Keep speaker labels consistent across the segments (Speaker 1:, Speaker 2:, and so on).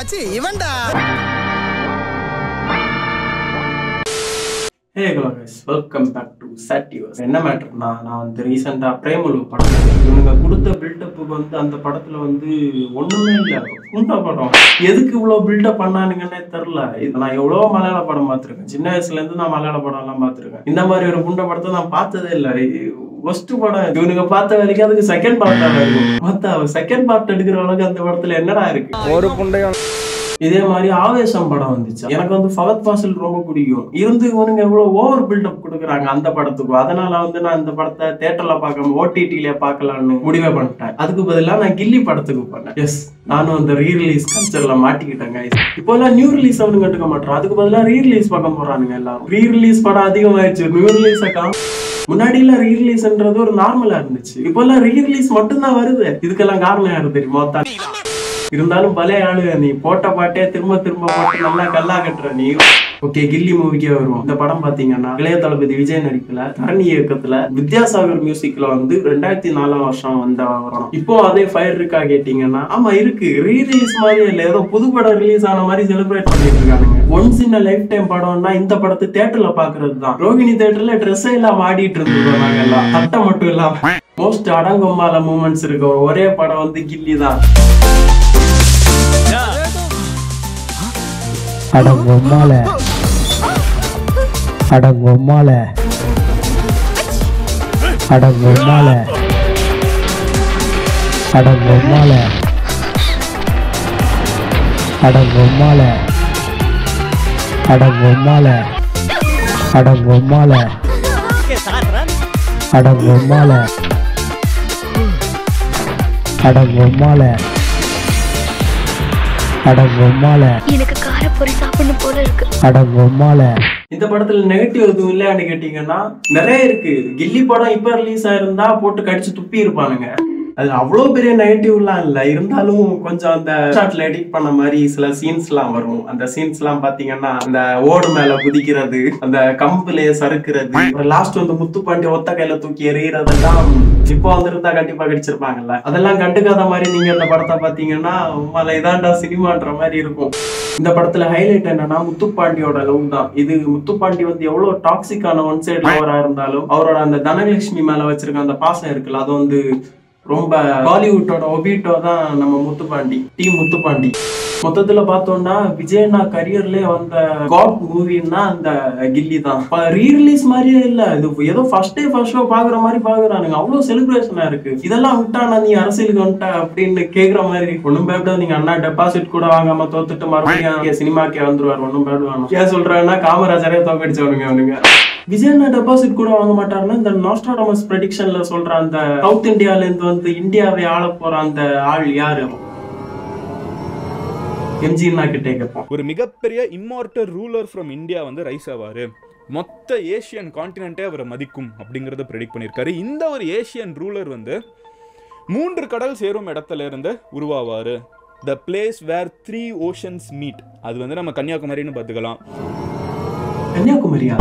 Speaker 1: மச்சி இவன்டா
Speaker 2: hey hello guys welcome back to சாட்டிவர்ஸ் என்ன மேட்டர்னா நான் வந்து ரீசெண்டாக பிரேமலு படம் இவனுங்க கொடுத்த பில்டப்புக்கு வந்து அந்த படத்துல வந்து ஒண்ணுமே இல்லை குண்டா படம் எதுக்கு இவ்வளோ பில்டப் பண்ணானுங்கன்னே தெரில இது நான் எவ்வளோ மலையாள படம் பார்த்துருக்கேன் சின்ன வயசுல இருந்து நான் மலையாள படம் எல்லாம் பார்த்துருக்கேன் இந்த மாதிரி ஒரு குண்ட படத்தை நான் பார்த்ததே இல்லை ஃபர்ஸ்ட் படம் இவனுங்க பார்த்த வரைக்கும் அதுக்கு செகண்ட் பார்ட் தான் இருக்கும் மத்த செகண்ட் பார்ட் எடுக்கிற அளவுக்கு அந்த படத்துல என்னடா இருக்கு
Speaker 1: ஒரு புண்டையும்
Speaker 2: இதே மாதிரி ஆவேசம் படம் வந்துச்சு எனக்கு வந்து ஃபகத் ஃபாசில் ரொம்ப பிடிக்கும் இருந்து இவனுங்க எவ்வளவு ஓவர் பில்டப் கொடுக்குறாங்க அந்த படத்துக்கும் அதனால வந்து நான் இந்த படத்தை தேட்டர்ல பார்க்காம ஓடிடில பார்க்கலாம்னு முடிவே பண்ணிட்டேன் அதுக்கு பதிலா நான் கில்லி படத்துக்கு பண்ணேன் எஸ் நானும் அந்த ரீ ரிலீஸ் கல்ச்சர்ல மாட்டிக்கிட்டேன் guys. இப்போ எல்லாம் நியூ ரிலீஸ் அவனு கண்டுக்க மாட்டோம் அதுக்கு பதிலா ரீ ரிலீஸ் பார்க்க போறானுங்க எல்லாரும் ரீ ரிலீஸ் படம் அதிகமாயிடுச்சு நியூ ரிலீஸ் முன்னாடி எல்லாம் ரீ ரிலீஸ்ன்றது ஒரு நார்மலா இருந்துச்சு இப்போ எல்லாம் ரீ ரிலீஸ் மட்டும்தான் வருது இதுக்கெல்லாம் காரணம் யாரு தெரியுமா தான் இருந்தாலும் பலே ஆளு நீ போட்ட பாட்டே திரும்ப திரும்ப போட்டு நல்லா கல்லா கட்டுற நீ ஓகே கில்லி மூவிக்கே வருவோம் இந்த படம் பாத்தீங்கன்னா இளைய தளபதி விஜய் நடிப்புல தரணி இயக்கத்துல வித்யாசாகர் மியூசிக்ல வந்து ரெண்டாயிரத்தி நாலாம் வருஷம் வந்த வரும் இப்போ அதே ஃபயர் இருக்கா கேட்டீங்கன்னா ஆமா இருக்கு ரீ ரிலீஸ் மாதிரி இல்ல ஏதோ புது படம் ரிலீஸ் ஆன மாதிரி செலிப்ரேட் பண்ணிட்டு இருக்கானுங்க ஒன்ஸ் இன் லைஃப் டைம் படம்னா இந்த படத்தை தியேட்டர்ல பாக்குறது தான் ரோகிணி தியேட்டர்ல ட்ரெஸ் எல்லாம் ஆடிட்டு இருந்தோம் நாங்க எல்லாம் சட்டை மட்டும் இல்லாம மோஸ்ட் அடங்கொம்மால மூமெண்ட்ஸ் இருக்க ஒரே படம் வந்து கில்லி தான்
Speaker 3: அட பொம்மால அட பொம்மால அட பொம்மால அட பொம்மால அட பொம்மால அட பொம்மால அட பொம்மால அட பொம்மால அட பொம்மால அட பொம்மால
Speaker 4: எனக்கு காரப்பொரி சாப்பிடணும் போல இருக்கு
Speaker 3: அட பொம்மால
Speaker 2: இந்த படத்துல நெகட்டிவ் எதுவும் இல்லையான்னு கேட்டீங்கன்னா நிறைய இருக்கு கில்லி படம் இப்ப ரிலீஸ் ஆயிருந்தா போட்டு கடிச்சு துப்பி இருப்பானுங்க அது அவ்வளவு பெரிய நெகட்டிவ்லாம் இல்ல இருந்தாலும் கொஞ்சம் அந்த ஷாட்ல எடிட் பண்ண மாதிரி சில சீன்ஸ் எல்லாம் வரும் அந்த சீன்ஸ் எல்லாம் பாத்தீங்கன்னா அந்த ஓடு மேல குதிக்கிறது அந்த கம்புலயே சறுக்குறது லாஸ்ட் வந்து முத்துப்பாண்டி ஒத்த கையில தூக்கி எறியறதெல்லாம் இப்போ வந்திருந்தா கண்டிப்பா கடிச்சிருப்பாங்கல்ல அதெல்லாம் கண்டுக்காத மாதிரி நீங்க இந்த படத்தை பாத்தீங்கன்னா உமால இதாண்டா சினிமான்ற மாதிரி இருக்கும் இந்த படத்துல ஹைலைட் என்னன்னா முத்துப்பாண்டியோட லவ் தான் இது முத்துப்பாண்டி வந்து எவ்வளவு டாக்ஸிக்கான ஒன் சைடு லவரா இருந்தாலும் அவரோட அந்த தனலட்சுமி மேல வச்சிருக்க அந்த பாசம் இருக்குல்ல அது வந்து ரொம்ப பாலிவுட்டோட ஒபிட்டோ தான் நம்ம முத்துப்பாண்டி டீம் முத்துப்பாண்டி மொத்தத்துல பார்த்தோம்னா விஜயண்ணா கரியர்லயே வந்த காட் மூவின்னா அந்த கில்லி தான் ரீ ரிலீஸ் மாதிரியே இல்ல இது ஏதோ ஃபர்ஸ்ட் டே ஃபர்ஸ்ட் ஷோ பாக்குற மாதிரி பாக்குறானுங்க அவ்வளவு செலிப்ரேஷனா இருக்கு இதெல்லாம் விட்டானா நீ அரசியலுக்கு வந்துட்ட அப்படின்னு கேக்குற மாதிரி ஒண்ணும் பயப்பட நீங்க அண்ணா டெபாசிட் கூட வாங்காம தோத்துட்டு மறுபடியும் சினிமாக்கே வந்துருவாரு ஒண்ணும் பயப்படுவாங்க ஏன் சொல்றேன்னா காமராஜரே தோக்கடிச்சவனுங்க அவனுங்க விஜயண்ணா டெபாசிட் கூட வாங்க மாட்டாருன்னா இந்த நாஸ்ட்ராடமஸ் ப்ரெடிக்ஷன்ல சொல்ற அந்த சவுத் இந்தியால இருந்து வந்து இந்தியாவை ஆள போற அந்த ஆள் யாரு எம்ஜின்னா கிட்டே கேட்போம்
Speaker 5: ஒரு மிகப்பெரிய இம்மார்டல் ரூலர் ஃப்ரம் இந்தியா வந்து ரைஸ் ஆவார் மொத்த ஏஷியன் காண்டினென்ட்டே அவரை மதிக்கும் அப்படிங்கிறத ப்ரெடிக்ட் பண்ணியிருக்காரு இந்த ஒரு ஏஷியன் ரூலர் வந்து மூன்று கடல் சேரும் இடத்துல இருந்து உருவாவார் the place where three oceans meet அது வந்து நம்ம கன்னியாகுமரின்னு பார்த்துக்கலாம்
Speaker 2: கன்னியாகுமரியா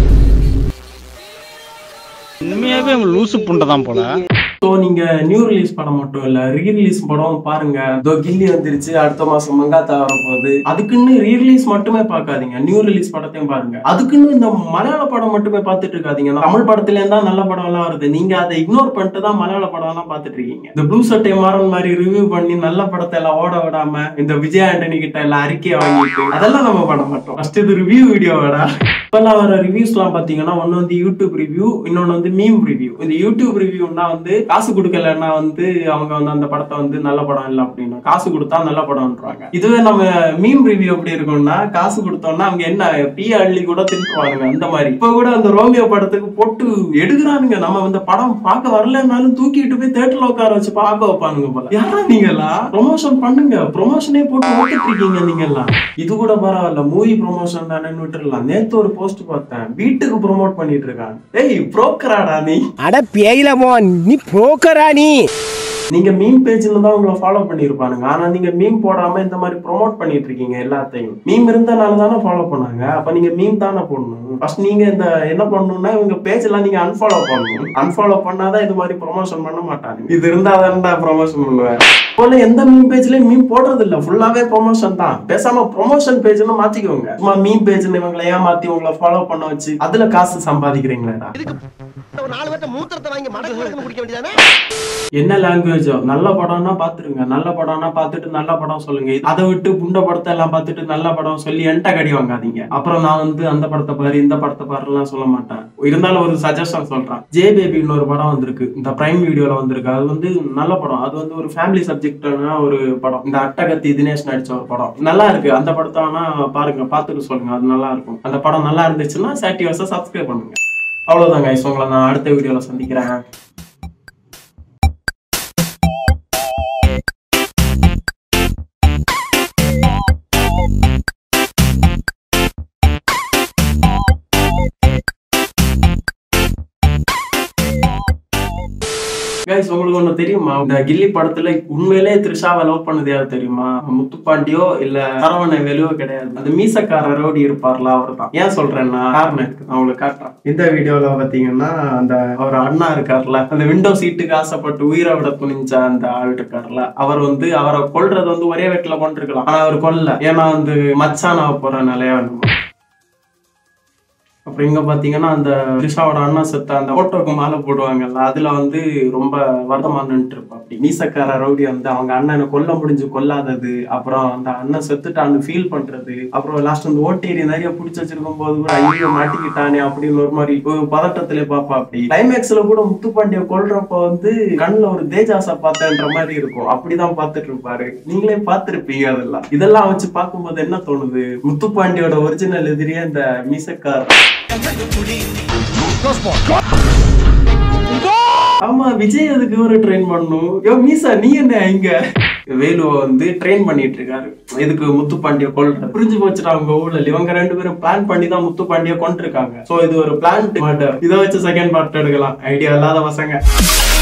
Speaker 1: உண்மையாவே அவன் லூசு புண்டை தான் போல
Speaker 2: ஸோ நீங்க நியூ ரிலீஸ் படம் மட்டும் இல்ல ரீ ரிலீஸ் படம் பாருங்க இதோ கில்லி வந்துருச்சு அடுத்த மாசம் மங்காத்தா வரப்போகுது அதுக்குன்னு ரீ ரிலீஸ் மட்டுமே பார்க்காதீங்க நியூ ரிலீஸ் படத்தையும் பாருங்க அதுக்குன்னு இந்த மலையாள படம் மட்டுமே பார்த்துட்டு இருக்காதீங்க தமிழ் படத்துல இருந்தா நல்ல படம் எல்லாம் வருது நீங்க அதை இக்னோர் பண்ணிட்டு தான் மலையாள படம் எல்லாம் பார்த்துட்டு இருக்கீங்க இந்த ப்ளூ சட்டை மாறன் மாதிரி ரிவ்யூ பண்ணி நல்ல படத்தை எல்லாம் ஓட விடாம இந்த விஜய் ஆண்டனி கிட்ட எல்லாம் அறிக்கையை வாங்கிட்டு அதெல்லாம் நம்ம பண்ண மாட்டோம் ஃபர்ஸ்ட் இது ரிவ்யூ வீடியோ வேடா இப்பெல்லாம் வர ரிவ்யூஸ் எல்லாம் பாத்தீங்கன்னா ஒன்னு வந்து யூடியூப் ரிவ்யூ இன்னொன்னு வந்து மீம் ரிவ்யூ இந்த யூடியூப் ரிவ்யூனா வந்து காசு கொடுக்கலன்னா வந்து அவங்க வந்து அந்த படத்தை வந்து நல்ல படம் இல்லை அப்படின்னா காசு கொடுத்தா நல்ல படம்ன்றாங்க இதுவே நம்ம மீம் ரிவ்யூ எப்படி இருக்கும்னா காசு கொடுத்தோம்னா அவங்க என்ன டீ அள்ளி கூட தின்றுவானுங்க அந்த மாதிரி இப்ப கூட அந்த ரோமியோ படத்துக்கு போட்டு எடுக்கிறானுங்க நம்ம இந்த படம் பார்க்க வரலன்னாலும் தூக்கிட்டு போய் தேட்டர்ல உட்கார வச்சு பார்க்க வைப்பானுங்க போல யாரா நீங்களா ப்ரொமோஷன் பண்ணுங்க ப்ரொமோஷனே போட்டு ஓட்டிட்டு இருக்கீங்க நீங்க எல்லாம் இது கூட பரவாயில்ல மூவி ப்ரொமோஷன் தானே விட்டுறலாம் நேத்து ஒரு போஸ்ட் பார்த்தேன் வீட்டுக்கு ப்ரோமோட் பண்ணிட்டு இருக்காங்க ஏய் புரோக்கராடா நீ
Speaker 1: அட பேயில மோன் நீ புரோக்கரா நீ
Speaker 2: நீங்க மீம் பேஜ்ல தான் உங்களை ஃபாலோ பண்ணிருப்பானுங்க ஆனா நீங்க மீம் போடாம இந்த மாதிரி ப்ரோமோட் பண்ணிட்டு இருக்கீங்க எல்லாத்தையும் மீம் இருந்தனால தானே ஃபாலோ பண்ணாங்க அப்ப நீங்க மீம் தானே போடணும் ஃபர்ஸ்ட் நீங்க இந்த என்ன பண்ணணும்னா இவங்க பேஜ் எல்லாம் நீங்க அன்ஃபாலோ பண்ணணும் அன்ஃபாலோ பண்ணாதான் இது மாதிரி ப்ரொமோஷன் பண்ண மாட்டாங்க இது இருந்தா தானே ப்ரொமோஷன் பண்ணுவேன் போல எந்த மீம் பேஜ்லயும் மீம் போடுறது இல்ல ஃபுல்லாவே ப்ரொமோஷன் தான் பேசாம ப்ரொமோஷன் பேஜ்னு மாத்திக்கோங்க சும்மா மீம் பேஜ்னு இவங்களை ஏமாத்தி உங்களை ஃபாலோ பண்ண வச்சு அதுல காசு சம்பாதிக்கிறீங்களேடா
Speaker 6: ஒரு நாலு பேர்ட்ட மூத்திரத்தை வாங்கி மடக்கு மடக்கு குடிக்க வேண்டியதானே
Speaker 2: என்ன லாங்குவேஜோ நல்ல படம்னா பாத்துருங்க நல்ல படம்னா பார்த்துட்டு நல்ல படம் சொல்லுங்க அதை விட்டு புண்ட படத்தை எல்லாம் பார்த்துட்டு நல்ல படம் சொல்லி என்கிட்ட கடி வாங்காதீங்க அப்புறம் நான் வந்து அந்த படத்தை பாரு இந்த படத்தை பாருலாம் சொல்ல மாட்டேன் இருந்தாலும் ஒரு சஜஷன் சொல்றேன் ஜே பேபின்னு ஒரு படம் வந்திருக்கு இந்த பிரைம் வீடியோல வந்திருக்கு அது வந்து நல்ல படம் அது வந்து ஒரு ஃபேமிலி சப்ஜெக்டான ஒரு படம் இந்த அட்டகத்தி தினேஷ் நடிச்ச ஒரு படம் நல்லா இருக்கு அந்த படத்தை வேணா பாருங்க பார்த்துட்டு சொல்லுங்க அது நல்லா இருக்கும் அந்த படம் நல்லா இருந்துச்சுன்னா சாட்டிவஸை சப்ஸ்கிரைப் பண்ணுங்க அவ்வளவுதான் guys உங்களை நான் அடுத்த வீடியோல சந்திக்கிறேன் கைஸ் உங்களுக்கு ஒண்ணு தெரியுமா இந்த கில்லி படத்துல உண்மையிலே த்ரிஷாவை லவ் பண்ணது யார் தெரியுமா முத்துப்பாண்டியோ இல்ல சரவண வேலுவோ கிடையாது அந்த மீசக்கார ரோடி இருப்பார்ல அவர் தான் ஏன் சொல்றேன்னா காரணம் இருக்கு நான் உங்களுக்கு காட்டுறேன் இந்த வீடியோல பாத்தீங்கன்னா அந்த அவர் அண்ணா இருக்கார்ல அந்த விண்டோ சீட்டுக்கு ஆசைப்பட்டு உயிரை விட துணிஞ்ச அந்த ஆள் இருக்கார்ல அவர் வந்து அவரை கொல்றது வந்து ஒரே வெட்டில கொண்டிருக்கலாம் ஆனா அவர் கொல்ல ஏன்னா வந்து மச்சான் ஆக போறனாலே வேணுமா அப்புறம் இங்க பாத்தீங்கன்னா அந்த த்ரிஷாவோட அண்ணா செத்த அந்த போட்டோக்கு மாலை போடுவாங்கல்ல அதுல வந்து ரொம்ப வருத்தமா நின்றுட்டு இருப்பா அப்படி மீசக்கார ரவுடி வந்து அவங்க அண்ணனை கொல்ல முடிஞ்சு கொல்லாதது அப்புறம் அந்த அண்ணன் செத்துட்டான்னு ஃபீல் பண்றது அப்புறம் லாஸ்ட் அந்த ஓட்டேரி நிறைய பிடிச்சி வச்சிருக்கும் போது கூட ஐயோ மாட்டிக்கிட்டானே அப்படின்னு ஒரு மாதிரி ஒரு பதட்டத்திலே பாப்பா அப்படி கிளைமேக்ஸ்ல கூட முத்துப்பாண்டிய கொல்றப்ப வந்து கண்ணுல ஒரு தேஜாசா பார்த்தேன்ற மாதிரி இருக்கும் அப்படிதான் பார்த்துட்டு இருப்பாரு நீங்களே பார்த்திருப்பீங்க அதெல்லாம் இதெல்லாம் வச்சு பார்க்கும்போது என்ன தோணுது முத்துப்பாண்டியோட ஒரிஜினல் எதிரியே இந்த மீசக்கார ஆமா விஜய் அதுக்கு ஒரு ட்ரெயின் பண்ணும் யோ மீசா நீ என்ன இங்க வேலுவை வந்து ட்ரெயின் பண்ணிட்டு இருக்காரு இதுக்கு முத்துப்பாண்டிய கொல்ற புரிஞ்சு போச்சுடா அவங்க ஊழல் இவங்க ரெண்டு பேரும் பிளான் பண்ணி தான் முத்துப்பாண்டிய கொண்டிருக்காங்க சோ இது ஒரு பிளான் மர்டர் இதை வச்சு செகண்ட் பார்ட் எடுக்கலாம் ஐடியா இல்லாத பசங்க